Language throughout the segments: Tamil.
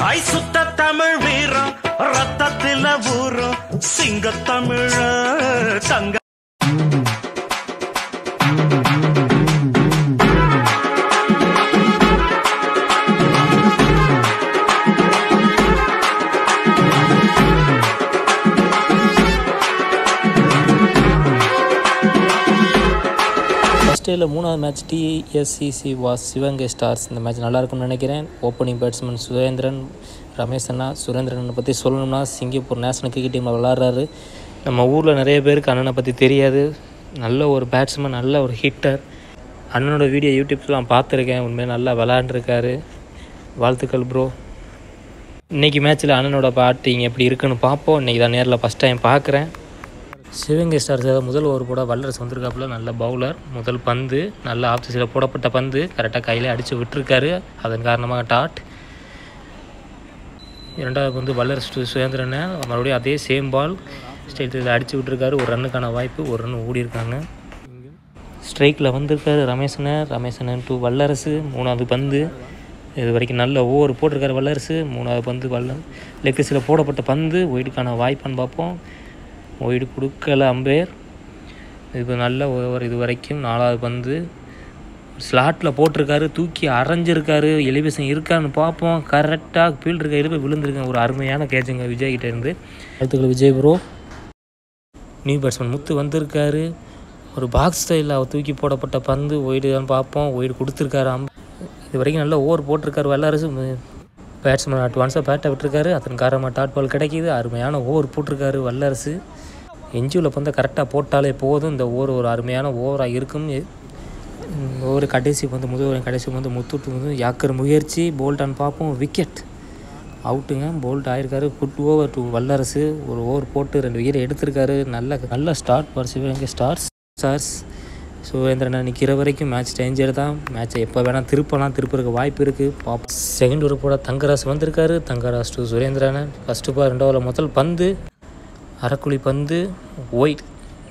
ஐ சுத்த தமிழ் வீரம் ரத்தத்தில ஊறும் சிங்க தமிழ தங்க ஃபஸ்ட் டேயில் மூணாவது match TSCC was Sivaganga stars இந்த மேட்ச் நல்லா இருக்கும்னு நினைக்கிறேன் ஓப்பனிங் பேட்ஸ்மேன் சுரேந்திரன் ரமேஷ் அண்ணா சுரேந்திரனை பற்றி சொல்லணும்னா சிங்கப்பூர் நேஷனல் கிரிக்கெட் டீமில் விளாட்றாரு நம்ம ஊரில் நிறைய பேருக்கு அண்ணனை பற்றி தெரியாது நல்ல ஒரு பேட்ஸ்மேன் நல்ல ஒரு ஹிட்டர் அண்ணனோட வீடியோ யூடியூப்ஸ்லாம் பார்த்துருக்கேன் உண்மையாக நல்லா விளாண்டுருக்காரு வாழ்த்துக்கள் ப்ரோ இன்றைக்கி மேட்ச்சில் அண்ணனோட பேட்டிங் எப்படி இருக்குன்னு பார்ப்போம் இன்றைக்கி தான் நேரில் ஃபஸ்ட் டைம் பார்க்குறேன் சிவகங்கை ஸ்டார்ஸ் முதல் ஓவர் போட வல்லரசு வந்திருக்காப்புல நல்ல பவுலர் முதல் பந்து நல்ல ஆப்சிஸில் போடப்பட்ட பந்து கரெக்டாக கையில் அடித்து விட்டுருக்காரு அதன் காரணமாக டாட் இரண்டாவது பந்து வல்லரசு டு சுரேந்திரனை மறுபடியும் அதே சேம் பால் ஸ்ட்ரைட்டில் அடித்து விட்டுருக்காரு ஒரு ரன்னுக்கான வாய்ப்பு ஒரு ரன் ஓடி இருக்காங்க ஸ்ட்ரைக்கில் வந்திருக்காரு ரமேஷனை ரமேஷனன் டு வல்லரசு மூணாவது பந்து இது வரைக்கும் நல்ல ஓவர் போட்டிருக்காரு வல்லரசு மூணாவது பந்து வல்ல லெக்ஸில் போடப்பட்ட பந்து ஒயிடுக்கான வாய்ப்பான்னு பார்ப்போம் ஒயிடு கொடுக்கல அம்பேர் இது நல்ல ஓவர் இது வரைக்கும் நாலாவது பந்து ஸ்லாட்டில் போட்டிருக்காரு தூக்கி அரைஞ்சிருக்காரு எலிவேஷன் இருக்கான்னு பார்ப்போம் கரெக்டாக ஃபீல்டு கையில் போய் விழுந்திருக்கேன் ஒரு அருமையான கேட்சுங்க விஜய் கிட்ட இருந்து வாழ்த்துக்கள் Vijay bro new batsman Muthu வந்திருக்காரு ஒரு பாக்ஸ் ஸ்டைலில் அவர் தூக்கி போடப்பட்ட பந்து ஒயிடு தான் பார்ப்போம் ஒயிடு கொடுத்துருக்காரு அம்ப இது வரைக்கும் நல்ல ஓவர் போட்டிருக்காரு வல்லரசு பேட்ஸ்மேன் அட்வான்ஸாக பேட்டை விட்டுருக்காரு அதன் காரணமாக டாட் பால் கிடைக்கிது அருமையான ஓவர் போட்டிருக்காரு வல்லரசு எஞ்சியில் பந்தை கரெக்டாக போட்டாலே போதும் இந்த ஓவர் ஒரு அருமையான ஓவராக இருக்கும் ஓவர் கடைசி வந்து முதல் கடைசி வந்து முத்துட்டு வந்து யாக்கிற முயற்சி போல்டான்னு பார்ப்போம் விக்கெட் அவுட்டுங்க போல்ட் ஆயிருக்காரு குட் ஓவர் டு வல்லரசு ஒரு ஓவர் போட்டு ரெண்டு விக்கெட் எடுத்திருக்காரு நல்ல நல்ல start for Sivaganga stars stars Surendran நிற்கிற வரைக்கும் மேட்ச் டேஞ்சர் தான் மேட்சை எப்போ வேணால் திருப்பலாம் திருப்பறதுக்கு வாய்ப்பு இருக்குது பாப் செகண்ட் ஒரு போட தங்கராஜ் வந்திருக்காரு Thangaraj to Surendran first ball ரெண்டாவது முதல் பந்து அரைக்குழி பந்து ஒயிட்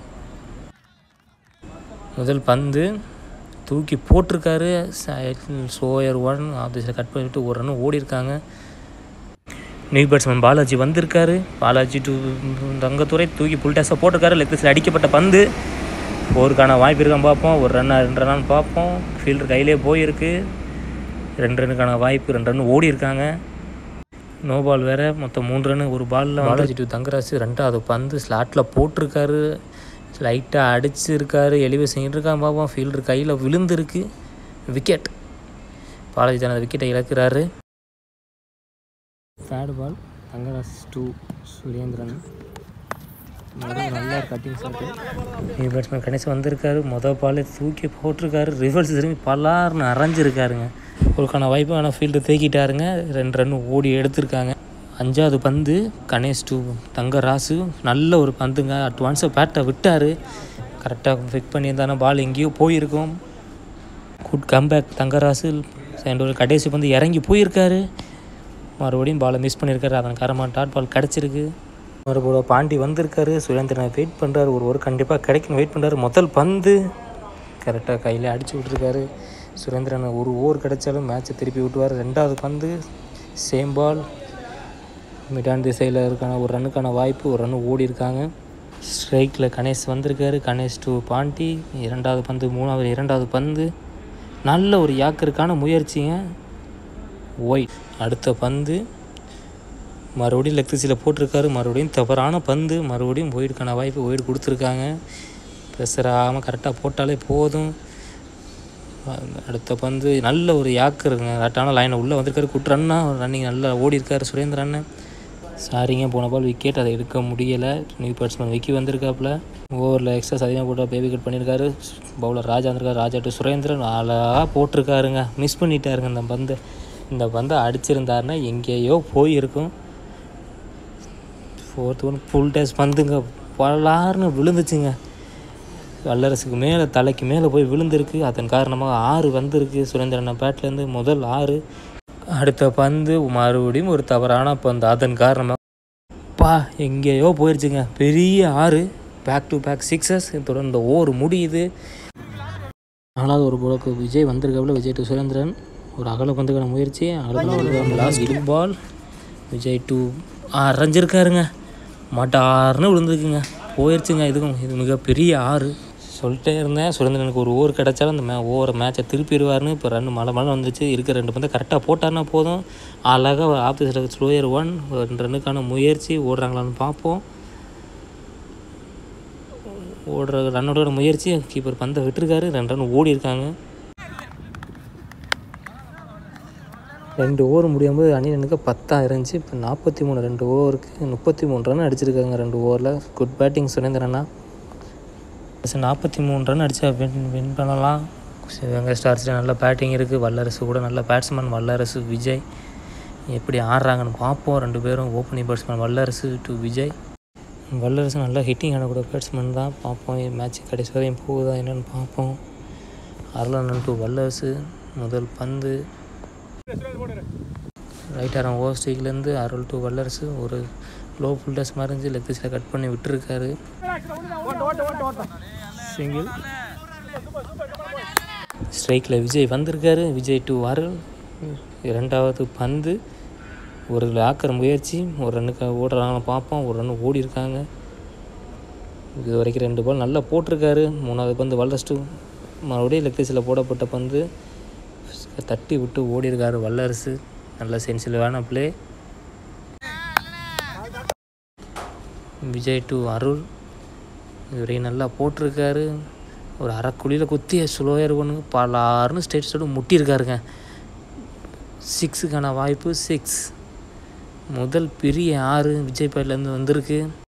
முதல் பந்து தூக்கி போட்டிருக்காரு சோயர் ஒன் ஆஃபீஸில் கட் பண்ணிவிட்டு ஒரு ரன் ஓடி இருக்காங்க நியூ பேட்ஸ்மேன் பாலாஜி வந்திருக்காரு பாலாஜி டு தங்கத்துறை தூக்கி புல்டாஸாக போட்டிருக்காரு லெக்ஸில் அடிக்கப்பட்ட பந்து போருக்கான வாய்ப்பு இருக்கான்னு பார்ப்போம் ஒரு ரன்னா ரெண்டு ரன்னான்னு பார்ப்போம் ஃபீல்டர் கையிலே போயிருக்கு ரெண்டு ரன்னுக்கான வாய்ப்பு ரெண்டு ரன் ஓடி இருக்காங்க நோ பால் வேறு மொத்தம் மூணு ரன் ஒரு பாலில் பாலாஜி டு தங்கராஜ் ரெண்டாவது பந்து ஸ்லாட்டில் போட்டிருக்காரு லைட்டாக அடிச்சிருக்காரு எலிவேஷன் இருக்கான்னு பார்ப்போம் ஃபீல்டர் கையில் விழுந்திருக்கு விக்கெட் பாலாஜி தனது விக்கெட்டை இழக்கிறாரு third ball Thangaraj to Surendran முதல் நல்ல cutting shot new batsman Ganesan வந்திருக்காரு மொதல் பாலே தூக்கி போட்டிருக்காரு ரிவர்ஸ் திரும்பி பலார்னு அரைஞ்சிருக்காருங்க ஒருக்கான வாய்ப்பு ஆனால் ஃபீல்டு தேக்கிட்டாருங்க ரெண்டு ரன் ஓடி எடுத்திருக்காங்க அஞ்சாவது பந்து கணேஷ் டூ தங்கராசு நல்ல ஒரு பந்துங்க அட்வான்ஸாக பேட்டை விட்டார் கரெக்டாக ஃபிக் பண்ணியிருந்தானா பால் எங்கேயோ போயிருக்கும் குட் கம்பேக் தங்கராசு செகண்ட் ஒரு கடைசி பந்து இறங்கி போயிருக்காரு மறுபடியும் பாலை மிஸ் பண்ணியிருக்காரு அதன் காரணமாக டாட் பால் கிடச்சிருக்கு மறுபடியும் பாண்டி வந்திருக்காரு சுரேந்திரனை வெயிட் பண்ணுறாரு ஒரு ஒரு கண்டிப்பாக கிடைக்கும் வெயிட் பண்ணுறாரு முதல் பந்து கரெக்டாக கையில் அடிச்சு விட்ருக்காரு சுரேந்திரனை ஒரு ஓவர் கிடைச்சாலும் மேட்ச்சை திருப்பி விட்டுவார் ரெண்டாவது பந்து சேம் பால் மிடான் திசையில் இருக்கான ஒரு ரன்னுக்கான வாய்ப்பு ஒரு ரன் ஓடி இருக்காங்க ஸ்ட்ரைக்கில் கணேஷ் வந்திருக்காரு கணேஷ் டு பாண்டி இரண்டாவது பந்து மூணாவது இரண்டாவது பந்து நல்ல ஒரு யாக்கருக்கான முயற்சிங்க ஒயிட் அடுத்த பந்து மறுபடியும் லெக் திசையில் போட்டிருக்காரு மறுபடியும் தவறான பந்து மறுபடியும் ஒயிடுக்கான வாய்ப்பு ஒயிடு கொடுத்துருக்காங்க ப்ரெஷர் ஆகாமல் கரெக்டாக போட்டாலே போதும் அடுத்த பந்து நல்ல ஒரு யாக்கருங்க கரெக்டான லைனை உள்ளே வந்திருக்காரு குட் ரன்னா ரன்னிங் நல்லா ஓடி இருக்காரு சுரேந்திரன் சாரிங்க போன பால் விக்கெட் அதை எடுக்க முடியலை நியூ பேட்ஸ்மேன் விக்கி வந்திருக்காப்புல ஓவரில் எக்ஸஸ் அதிகமாக போட்டால் பேபி கட் பண்ணியிருக்காரு பவுலர் ராஜா வந்திருக்காரு ராஜா டு சுரேந்திரன் அழகாக போட்டிருக்காருங்க மிஸ் பண்ணிட்டாருங்க இந்த பந்தை இந்த பந்தை அடிச்சிருந்தாருன்னா எங்கேயோ போயிருக்கும் ஃபோர்த் ஒன் ஃபுல் டேஸ் பந்துங்க பலார்னு விழுந்துச்சுங்க வல்லரசுக்கு மேலே தலைக்கு மேலே போய் விழுந்திருக்கு அதன் காரணமாக ஆறு வந்திருக்கு சுரேந்திரன் பேட்லேருந்து முதல் ஆறு அடுத்த பந்து மறுபடியும் ஒரு தவறான பந்து அதன் காரணமாக பா எங்கேயோ போயிடுச்சுங்க பெரிய ஆறு பேக் டு பேக் சிக்ஸஸ் தொடர்ந்து இந்த ஓவர் முடியுது நாலாவது ஒரு போலுக்கு விஜய் வந்திருக்காப்புல விஜய் டு சுரேந்திரன் ஒரு அகல பந்துக்கான முயற்சி அடுத்த லாஸ்ட் பால் விஜய் டூ அரைஞ்சிருக்காருங்க மட்டார்னு விழுந்துருக்குங்க போயிடுச்சுங்க இதுக்கும் இது மிகப்பெரிய ஆறு சொல்லிட்டே இருந்தேன் சுரேந்திரனுக்கு ஒரு ஓவர் கிடச்சாலும் அந்த மே ஓவரை மேட்சை திருப்பிடுவார்னு இப்போ ரெண்டு மழை மழை வந்துச்சு இருக்கிற ரெண்டு பந்தை கரெக்டாக போட்டார்னா போதும் அழகாக ஆப்போசிட் ஸ்லோயர் ஒன் ரெண்டு ரன்னுக்கான முயற்சி ஓடுறாங்களான்னு பார்ப்போம் ஓடுற ரன்னோட முயற்சி கீப்பர் பந்தை விட்டுருக்காரு ரெண்டு ரன் ஓடி இருக்காங்க ரெண்டு ஓவர் முடியும் போது அணிலனுக்கு பத்தாக இருந்துச்சு இப்போ நாற்பத்தி மூணு ரெண்டு ஓவருக்கு முப்பத்தி மூணு ரன் அடிச்சிருக்காங்க ரெண்டு ஓவரில் குட் பேட்டிங் சுரேந்திரனா நாற்பத்தி மூணு ரன் அடித்தா வின் வின் பண்ணலாம் சிவகங்கை ஸ்டார்ஸில் நல்ல பேட்டிங் இருக்குது வல்லரசு கூட நல்ல பேட்ஸ்மேன் வல்லரசு விஜய் எப்படி ஆடுறாங்கன்னு பார்ப்போம் ரெண்டு பேரும் opening batsman Vallarasu to Vijay Vallarasu நல்லா ஹிட்டிங் ஆடக்கூடிய பேட்ஸ்மேன் தான் பார்ப்போம் மேட்ச் கடைசி வரையும் போகுதா என்னென்னு பார்ப்போம் அருளானன் டு வல்லரசு முதல் பந்து ரைட் ஆரம் ஓவர் ஸ்ட்ரீக்லேருந்து அருள் டு வல்லரசு ஒரு லோ ஃபுல் டஸ் மாதிரி இருந்துச்சு லெக் பீஸில் கட் பண்ணி விட்டுருக்காரு சிங்கிள் ஸ்ட்ரைக்கில் விஜய் வந்திருக்காரு விஜய் டு அருள் இரண்டாவது பந்து ஒரு லாக்கர் முயற்சி ஒரு ரன்னுக்கு ஓடுறாங்கன்னு பார்ப்போம் ஒரு ரன் ஓடி இருக்காங்க இது வரைக்கும் ரெண்டு பால் நல்லா போட்டிருக்காரு மூணாவது பந்து வல்லரசு மறுபடியும் லெக் பீஸில் போடப்பட்ட பந்து தட்டி விட்டு ஓடி இருக்காரு வல்லரசு நல்ல சென்சிட்டிவான ப்ளே விஜய் டு அருள் இதுவரைக்கும் நல்லா போட்டிருக்காரு ஒரு அரைக்குழியில் குத்தி ஸ்லோயர் ஒன்று பலாருன்னு ஸ்டேட் சைடு முட்டியிருக்காருங்க சிக்ஸுக்கான வாய்ப்பு சிக்ஸ் முதல் பெரிய ஆறு விஜய் பேட்லேருந்து வந்திருக்கு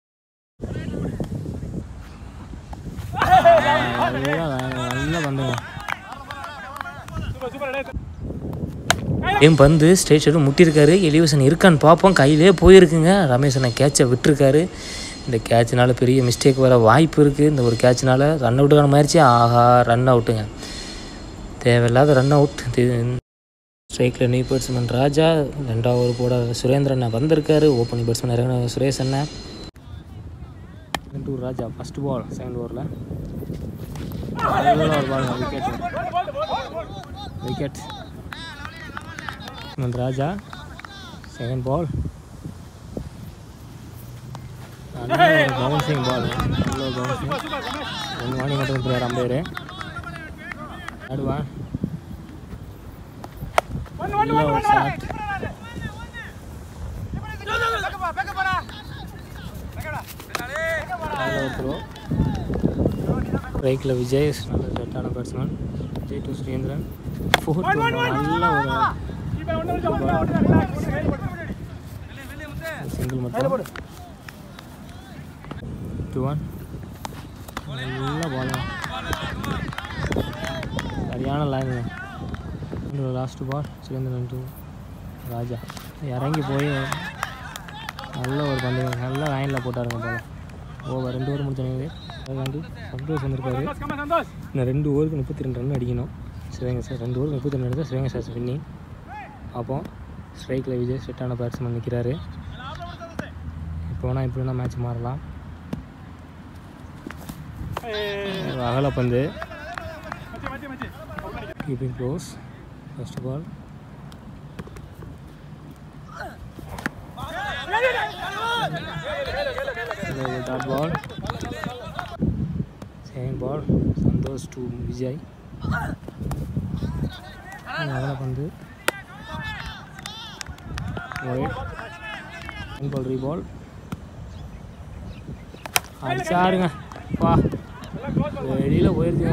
நல்லா வந்துங்க என் பந்து ஸ்டேட் சைடு முட்டியிருக்காரு எலிவேஷன் இருக்கான்னு பார்ப்போம் கையிலே போயிருக்குங்க ரமேஷனை கேட்சை விட்டுருக்காரு இந்த கேட்ச்னால பெரிய மிஸ்டேக் வர வாய்ப்பு இருக்குது இந்த ஒரு கேட்ச்னால ரன் அவுட்டுக்கான முயற்சி ஆஹா ரன் அவுட்டுங்க தேவையில்லாத ரன் அவுட் ஸ்ட்ரைக்கில் நியூ பேட்ஸ்மேன் ராஜா ரெண்டாவது ஓவர் போட சுரேந்திரன் வந்திருக்காரு ஓப்பனிங் பேட்ஸ்மேன் இறங்கின சுரேஷ் அண்ணன் to Raja first ball second ஓவரில் wicket wicket Raja second ball bouncing ball நல்ல பவுன்சிங் ஒன்று வாணி மட்டும் பிளேயர் அம்பையர் ஆடுவா நல்ல ஒரு ஷாட் நல்ல ஒரு த்ரோ ரைக்கில் விஜய் நல்ல செட்டான batsman Vijay to Surendran fourth நல்ல ஒரு சிங்கிள் மட்டும் டூ ஒன் நல்ல பால் சரியான லைனுங்க last ball Surendran to Raja இறங்கி போய் நல்ல ஒரு பந்து நல்ல லைனில் போட்டாருங்க பால் ஓவர் ரெண்டு ஓவர் முடிச்சாங்க அதுக்காண்டி சந்தோஷ் வந்திருக்காரு இன்னும் ரெண்டு ஓவருக்கு முப்பத்தி ரெண்டு ரன் அடிக்கணும் சிவகங்கை சார் ரெண்டு ஓவருக்கு முப்பத்தி ரெண்டு எடுத்தால் சிவகங்கை சார் வின்னிங் பார்ப்போம் ஸ்ட்ரைக்கில் விஜய் செட்டான பேட்ஸ்மேன் நிற்கிறாரு இப்போ வேணால் இப்படி வேணால் மேட்ச் மாறலாம் ஒரு அகல பந்து keeping close first ball dot ball second ball Santhosh to Vijay அகல பந்து ஒயிட் பால் ரீபால் அடிச்சாருங்க வா வெளியில் போயிருச்சுங்க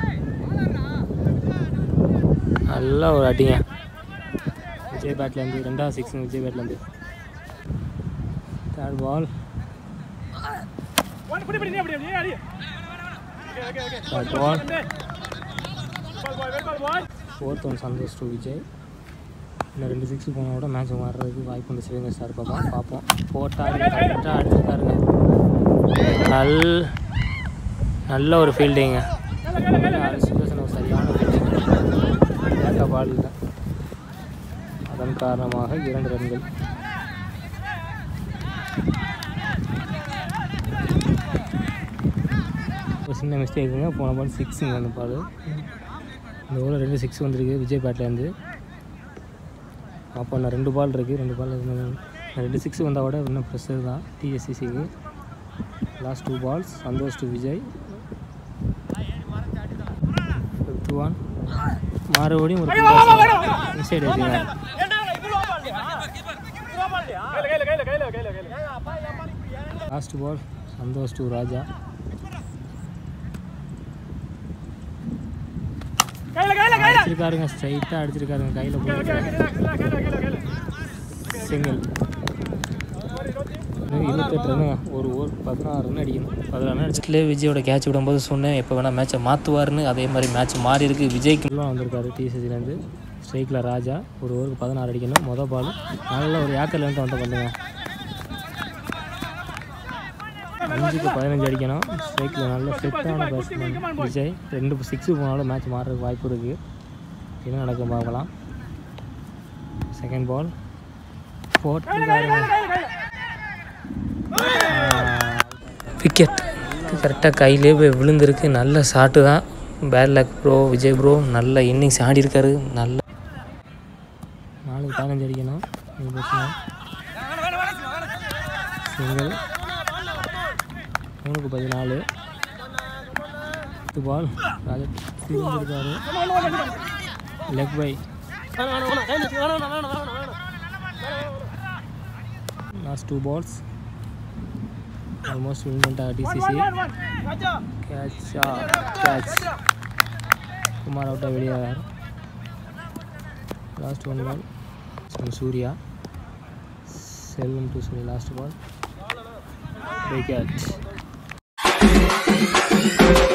நல்லா ஒரு அடிங்க விஜய் பேட்லேருந்து ரெண்டாவது சிக்ஸுங்க விஜய் பேட்லேருந்து third ball third ball fourth one Santhosh to Vijay இன்னும் ரெண்டு சிக்ஸ் போனால் கூட மேட்ச் மாறுறதுக்கு வாய்ப்பு உண்டு சிவகங்கை ஸ்டார் பக்கம் பார்ப்போம் போட்டாரு கரெக்டாக அடிச்சிருக்காருங்க நல் நல்ல ஒரு ஃபீல்டிங்க சுதர்சன் ஒரு சரியான ஃபீல்டிங் கேட்ட பால் இல்லை அதன் காரணமாக இரண்டு ரன்கள் ஒரு சின்ன மிஸ்டேக்குங்க போன பால் சிக்ஸுங்க அந்த பால் இந்த ஓவர் ரெண்டு சிக்ஸ் வந்திருக்கு விஜய் பேட்லேருந்து அப்போ நான் ரெண்டு பால் இருக்குது ரெண்டு பால் ரெண்டு சிக்ஸ் வந்தால் கூட இன்னும் ப்ரெஷர் தான் டிஎஸ்சிசிக்கு last two balls Santhosh to Vijay fifth one மறுபடியும் ஒரு இன்சைட் வச்சுங்க last ball Santhosh to Raja அடிச்சிருக்காருங்க ஸ்ட்ரைட்டாக அடிச்சிருக்காருங்க கையில் போயிருக்காரு சிங்கிள் இருபத்தெட்டு ரன்னுங்க ஒரு ஓவர் பதினாறு ரன் அடிக்கணும் பதினாறு ரன் அடிச்சுட்டுலே விஜயோட கேட்ச் விடும்போது சொன்னேன் எப்போ வேணால் மேட்சை மாற்றுவாருன்னு அதே மாதிரி மேட்ச் மாறி இருக்கு விஜய்க்கு உள்ள வந்திருக்காரு டிசிசிலேருந்து ஸ்ட்ரைக்கில் ராஜா ஒரு ஓவருக்கு பதினாறு அடிக்கணும் மொதல் பால் நல்ல ஒரு ஏக்கர்லேருந்து வந்து பண்ணுங்க அஞ்சுக்கு பதினஞ்சு அடிக்கணும் ஸ்ட்ரைக்கில் நல்ல ஃபிட்டான பேட்ஸ்மேன் விஜய் ரெண்டு சிக்ஸு போனாலும் மேட்ச் மாறுறதுக்கு வாய்ப்பு இருக்குது என்ன நடக்கும் பார்க்கலாம் செகண்ட் பால் போட்டுருக்காருங்க விக்கெட் கரெக்டாக கையிலே போய் விழுந்திருக்கு நல்ல ஷாட்டு தான் bad luck bro Vijay bro நல்ல இன்னிங்ஸ் ஆடி இருக்காரு நல்ல நாலுக்கு பதினஞ்சு அடிக்கணும் இது பிரச்சனை சிங்கிள் மூணுக்கு பதினாலு பத்து பால் ராஜா திரும்பிருக்காரு leg bye last two balls almost win பண்ணிட்டாங்க டிசிசி கேட்சா கேட்ச் குமார் அவுட்டா வெளியே last one ball from Surya Selvam to Surya last ball wicket